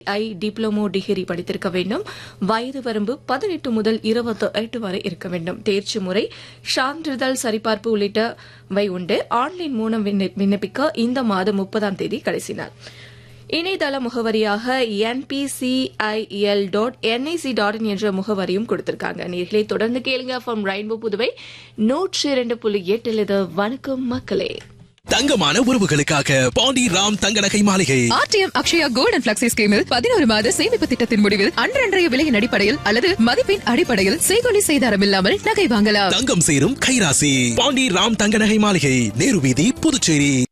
ஐ diploma degree படித்திருக்க வேண்டும் வயது வரம்பு பதினெட்டு முதல் இருபத்தி எட்டு வரை இருக்க வேண்டும் தேர்ச்சி முறை சான்றிதழ் சரிபார்ப்பு உள்ளிட்டவை உண்டு ஆன்லைன் மூலம் விண்ண- விண்ணப்பிக்க இந்த மாதம் முப்பதாம் தேதி கடைசி நாள் இணையதள முகவரியாக NPCIL dot NIC dot in என்ற முகவரியும் கொடுத்திருக்காங்க நேர்களை தொடர்ந்து கேளுங்க ஃப்ரம் ரெயின்போ புதுவை நூற்றி இரண்டு புள்ளி எட்டில் இது வணக்கம் மக்களே தங்கமான உறவுகளுக்காக பாண்டி ராம் தங்க நகை மாளிகை RTM Akshaya gold and flexi ஸ்கீமில் பதினோரு மாத சேமிப்பு திட்டத்தின் முடிவில் அன்றன்றைய விலையின் அடிப்படையில் அல்லது மதிப்பின் அடிப்படையில் செய்கொலி செய்தாரம் இல்லாமல் நகை வாங்கலாம் தங்கம் சேரும் கைராசி பாண்டி ராம் தங்க நகை மாளிகை நேரு வீதி புதுச்சேரி